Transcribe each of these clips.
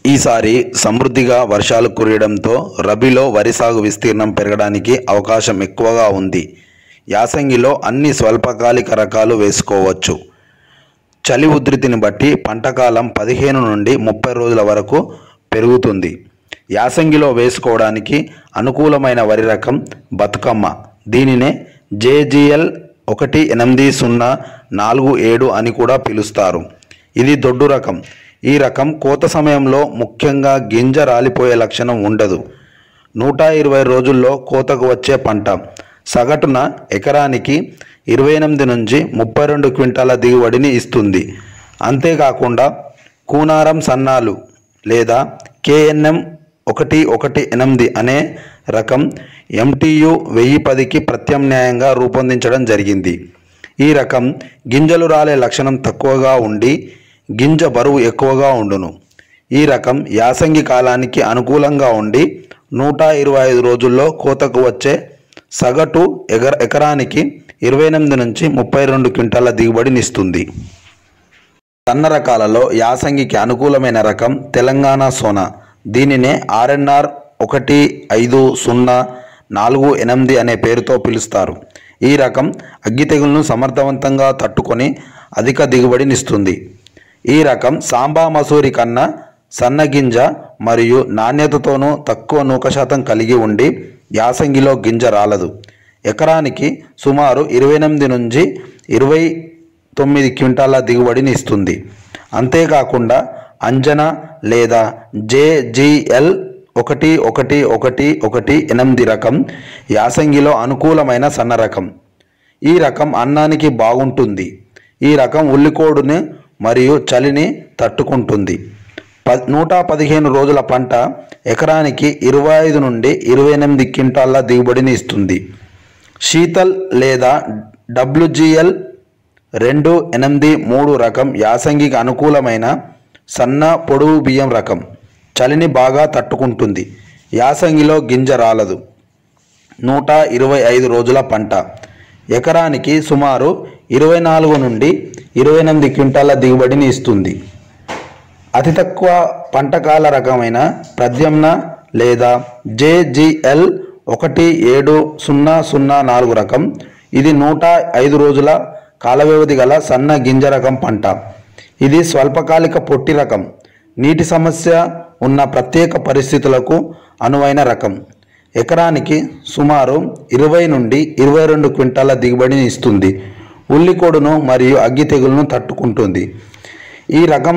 ఈసారి సమృద్ధిగా వర్షాలు కురియడంతో రబీలో వరి సాగు విస్తీర్ణం పెరగడానికి అవకాశం ఎక్కువగా ఉంది యాసంగిలో అన్ని స్వల్పకాలిక రకాలు వేసుకోవచ్చు చలి ఉధృతిని బట్టి పంటకాలం పదిహేను నుండి ముప్పై రోజుల వరకు పెరుగుతుంది యాసంగిలో వేసుకోవడానికి అనుకూలమైన వరి రకం బతుకమ్మ దీనినే జేజిఎల్ ఒకటి ఎనిమిది సున్నా నాలుగు ఏడు అని కూడా పిలుస్తారు ఇది దొడ్డు రకం ఈ రకం కోత సమయంలో ముఖ్యంగా గింజ రాలిపోయే లక్షణం ఉండదు నూట ఇరవై రోజుల్లో కోతకు వచ్చే పంట సగటున ఎకరానికి ఇరవై ఎనిమిది నుంచి ముప్పై రెండు క్వింటాల దిగుబడిని ఇస్తుంది అంతేకాకుండా కూనారం సన్నాలు లేదా కేఎన్ఎం ఒకటి ఒకటి ఎనిమిది అనే రకం ఎంటీయు వెయ్యి పదికి ప్రత్యామ్నాయంగా రూపొందించడం జరిగింది ఈ రకం గింజలు రాలే లక్షణం తక్కువగా ఉండి గింజ బరువు ఎక్కువగా ఉండును ఈ రకం యాసంగి కాలానికి అనుకూలంగా ఉండి నూట ఇరవై ఐదు రోజుల్లో కోతకు వచ్చే సగటు ఎగర ఎకరానికి ఇరవై ఎనిమిది నుంచి ముప్పై రెండు క్వింటాల దిగుబడినిస్తుంది సన్న రకాలలో యాసంగికి అనుకూలమైన రకం తెలంగాణ సోనా దీనినే ఆర్ఎన్ఆర్ ఒకటి ఐదు సున్నా నాలుగు ఎనిమిది అనే పేరుతో పిలుస్తారు ఈ రకం అగ్గి తెగులను సమర్థవంతంగా తట్టుకొని అధిక దిగుబడినిస్తుంది ఈ రకం సాంబా మసూరి కన్నా సన్నగింజ మరియు నాణ్యతతోనూ తక్కువ నూక శాతం కలిగి ఉండి యాసంగిలో గింజ రాలదు ఎకరానికి సుమారు ఇరవై ఎనిమిది నుంచి ఇరవై తొమ్మిది క్వింటాల దిగుబడిని ఇస్తుంది అంతేకాకుండా అంజన లేదా జేజిఎల్ ఒకటి ఒకటి ఒకటి ఒకటి ఎనిమిది రకం యాసంగిలో అనుకూలమైన సన్న రకం ఈ రకం అన్నానికి బాగుంటుంది ఈ రకం ఉల్లికోడుని మరియు చలిని తట్టుకుంటుంది ప నూట పదిహేను రోజుల పంట ఎకరానికి ఇరవై ఐదు నుండి ఇరవై ఎనిమిది క్వింటాల దిగుబడిని ఇస్తుంది శీతల్ లేదా డబ్ల్యూజిఎల్ రెండు ఎనిమిది మూడు రకం యాసంగికి అనుకూలమైన సన్న పొడవు బియ్యం రకం చలిని బాగా తట్టుకుంటుంది యాసంగిలో గింజ రాలదు నూట ఇరవై ఐదు రోజుల పంట ఎకరానికి సుమారు ఇరవై నాలుగు నుండి ఇరవై ఎనిమిది క్వింటాల దిగుబడిని ఇస్తుంది అతి తక్కువ పంటకాల రకమైన ప్రద్యమ్న లేదా జేజిఎల్ ఒకటి ఏడు సున్నా సున్నా నాలుగు రకం ఇది నూట ఐదు రోజుల కాల వ్యవధి గల సన్న గింజ రకం పంట ఇది స్వల్పకాలిక పొట్టి రకం నీటి సమస్య ఉన్న ప్రత్యేక పరిస్థితులకు అనువైన రకం ఎకరానికి సుమారు ఇరవై నుండి ఇరవై రెండు క్వింటాల దిగుబడిని ఇస్తుంది ఉల్లికోడును మరియు అగ్గి తెగులను తట్టుకుంటుంది ఈ రకం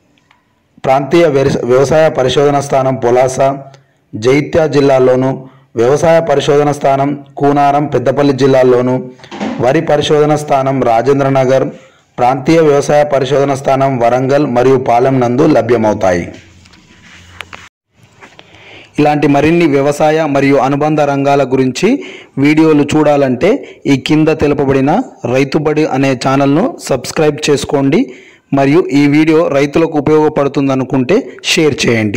ప్రాంతీయ వెర- వ్యవసాయ పరిశోధన స్థానం పొలాస జైత్య జిల్లాల్లోను వ్యవసాయ పరిశోధన స్థానం కూనారం పెద్దపల్లి జిల్లాల్లోను వరి పరిశోధన స్థానం రాజేంద్రనగర్ ప్రాంతీయ వ్యవసాయ పరిశోధన స్థానం వరంగల్ మరియు పాలెం నందు లభ్యమవుతాయి ఇలాంటి మరిన్ని వ్యవసాయ మరియు అనుబంధ రంగాల గురించి వీడియోలు చూడాలంటే ఈ కింద తెలుపబడిన రైతుబడి అనే ఛానల్ను సబ్స్క్రైబ్ చేసుకోండి మరియు ఈ వీడియో రైతులకు ఉపయోగపడుతుందనుకుంటే షేర్ చేయండి